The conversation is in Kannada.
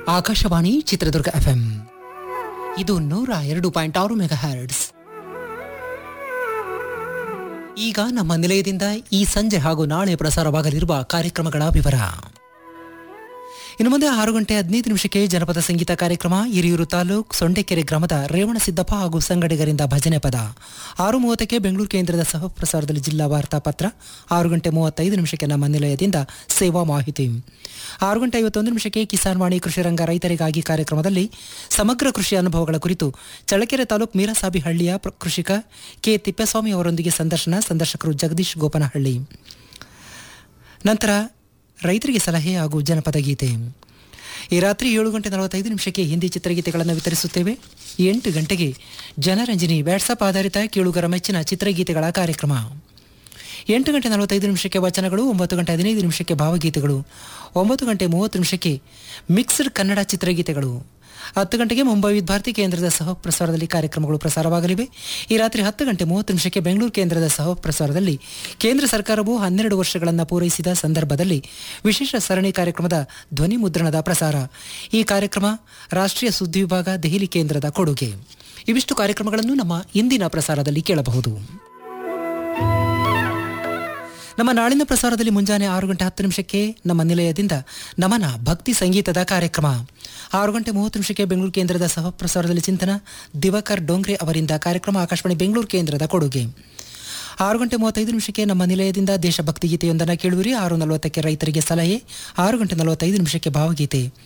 ಆಕಾಶವಾಣಿ ಚಿತ್ರದುರ್ಗ ಎಫ್ಎಂ ಇದು ನೂರ ಎರಡು ಪಾಯಿಂಟ್ ಆರು ಮೆಗಾ ಹರ್ಡ್ಸ್ ಈಗ ನಮ್ಮ ನಿಲಯದಿಂದ ಈ ಸಂಜೆ ಹಾಗೂ ನಾಳೆ ಪ್ರಸಾರವಾಗಲಿರುವ ಕಾರ್ಯಕ್ರಮಗಳ ವಿವರ ಇನ್ನು ಮುಂದೆ ಆರು ಗಂಟೆ ಹದಿನೈದು ನಿಮಿಷಕ್ಕೆ ಜನಪದ ಸಂಗೀತ ಕಾರ್ಯಕ್ರಮ ಹಿರಿಯೂರು ತಾಲೂಕ್ ಸೊಂಡೆಕೆರೆ ಗ್ರಾಮದ ರೇವಣಸಿದ್ದಪ್ಪ ಹಾಗೂ ಸಂಗಡಿಗರಿಂದ ಭಜನೆ ಪದ ಆರು ಮೂವತ್ತಕ್ಕೆ ಬೆಂಗಳೂರು ಕೇಂದ್ರದ ಸಹ ಪ್ರಸಾರದಲ್ಲಿ ಜಿಲ್ಲಾ ವಾರ್ತಾ ಪತ್ರ ಆರು ಗಂಟೆ ಮೂವತ್ತೈದು ನಿಮಿಷಕ್ಕೆ ನಮ್ಮ ನಿಲಯದಿಂದ ಸೇವಾ ಮಾಹಿತಿ ಆರು ಗಂಟೆ ಐವತ್ತೊಂದು ನಿಮಿಷಕ್ಕೆ ಕಿಸಾನ್ ವಾಣಿ ಕೃಷಿ ರಂಗ ರೈತರಿಗಾಗಿ ಕಾರ್ಯಕ್ರಮದಲ್ಲಿ ಸಮಗ್ರ ಕೃಷಿ ಅನುಭವಗಳ ಕುರಿತು ಚಳ್ಳಕೆರೆ ತಾಲೂಕು ಮೀರಸಾಬಿಹಳ್ಳಿಯ ಪ್ರ- ಕೃಷಿಕ ಕೆ ತಿಪ್ಪೇಸ್ವಾಮಿ ಅವರೊಂದಿಗೆ ಸಂದರ್ಶನ ಸಂದರ್ಶಕರು ಜಗದೀಶ್ ಗೋಪನಹಳ್ಳಿ ನಂತರ ರೈತರಿಗೆ ಸಲಹೆ ಹಾಗೂ ಜನಪದ ಗೀತೆ ಈ ರಾತ್ರಿ ಏಳು ಗಂಟೆ ನಲವತ್ತೈದು ನಿಮಿಷಕ್ಕೆ ಹಿಂದಿ ಚಿತ್ರಗೀತೆಗಳನ್ನು ವಿತರಿಸುತ್ತೇವೆ ಎಂಟು ಗಂಟೆಗೆ ಜನರಂಜನಿ ವ್ಯಾಟ್ಸಪ್ ಆಧಾರಿತ ಕೇಳುಗರ ಮೆಚ್ಚಿನ ಚಿತ್ರಗೀತೆಗಳ ಕಾರ್ಯಕ್ರಮ ಎಂಟು ಗಂಟೆ ನಲವತ್ತೈದು ನಿಮಿಷಕ್ಕೆ ವಚನಗಳು ಒಂಬತ್ತು ಗಂಟೆ ಹದಿನೈದು ನಿಮಿಷಕ್ಕೆ ಭಾವಗೀತೆಗಳು ಒಂಬತ್ತು ಗಂಟೆ ಮೂವತ್ತು ನಿಮಿಷಕ್ಕೆ ಮಿಕ್ಸ್ಡ್ ಕನ್ನಡ ಚಿತ್ರಗೀತೆಗಳು ಹತ್ತು ಗಂಟೆಗೆ ಮುಂಬೈ ವಿದ್ಯಾರ್ಥಿ ಕೇಂದ್ರದ ಸಹ ಪ್ರಸಾರದಲ್ಲಿ ಕಾರ್ಯಕ್ರಮಗಳು ಪ್ರಸಾರವಾಗಲಿವೆ ಈ ರಾತ್ರಿ ಹತ್ತು ಗಂಟೆ ಮೂವತ್ತು ನಿಮಿಷಕ್ಕೆ ಬೆಂಗಳೂರು ಕೇಂದ್ರದ ಸಹ ಪ್ರಸಾರದಲ್ಲಿ ಕೇಂದ್ರ ಸರ್ಕಾರವು ಹನ್ನೆರಡು ವರ್ಷಗಳನ್ನು ಪೂರೈಸಿದ ಸಂದರ್ಭದಲ್ಲಿ ವಿಶೇಷ ಸರಣಿ ಕಾರ್ಯಕ್ರಮದ ಧ್ವನಿ ಮುದ್ರಣದ ಪ್ರಸಾರ ಈ ಕಾರ್ಯಕ್ರಮ ರಾಷ್ಟ್ರೀಯ ಸುದ್ದಿ ವಿಭಾಗ ದೆಹಲಿ ಕೇಂದ್ರದ ಕೊಡುಗೆ ಇವಿಷ್ಟು ಕಾರ್ಯಕ್ರಮಗಳನ್ನು ನಮ್ಮ ಇಂದಿನ ಪ್ರಸಾರದಲ್ಲಿ ಕೇಳಬಹುದು ನಮ್ಮ ನಾಳಿನ ಪ್ರಸಾರದಲ್ಲಿ ಮುಂಜಾನೆ ಆರು ಗಂಟೆ ಹತ್ತು ನಿಮಿಷಕ್ಕೆ ನಮ್ಮ ನಿಲಯದಿಂದ ನಮನ ಭಕ್ತಿ ಸಂಗೀತದ ಕಾರ್ಯಕ್ರಮ ಆರು ಗಂಟೆ ಮೂವತ್ತು ನಿಮಿಷಕ್ಕೆ ಬೆಂಗಳೂರು ಕೇಂದ್ರದ ಸಹ ಪ್ರಸಾರದಲ್ಲಿ ಚಿಂತನ ದಿವಾಕರ್ ಡೋಂಗ್ರೆ ಅವರಿಂದ ಕಾರ್ಯಕ್ರಮ ಆಕಾಶವಾಣಿ ಬೆಂಗಳೂರು ಕೇಂದ್ರದ ಕೊಡುಗೆ ಆರು ಗಂಟೆ ಮೂವತ್ತೈದು ನಿಮಿಷಕ್ಕೆ ನಮ್ಮ ನಿಲಯದಿಂದ ದೇಶಭಕ್ತಿ ಗೀತೆಯೊಂದನ್ನು ಕೇಳುವಿರಿ ಆರು ನಲವತ್ತಕ್ಕೆ ರೈತರಿಗೆ ಸಲಹೆ ಆರು ಗಂಟೆ ನಲವತ್ತೈದು ನಿಮಿಷಕ್ಕೆ ಭಾವಗೀತೆ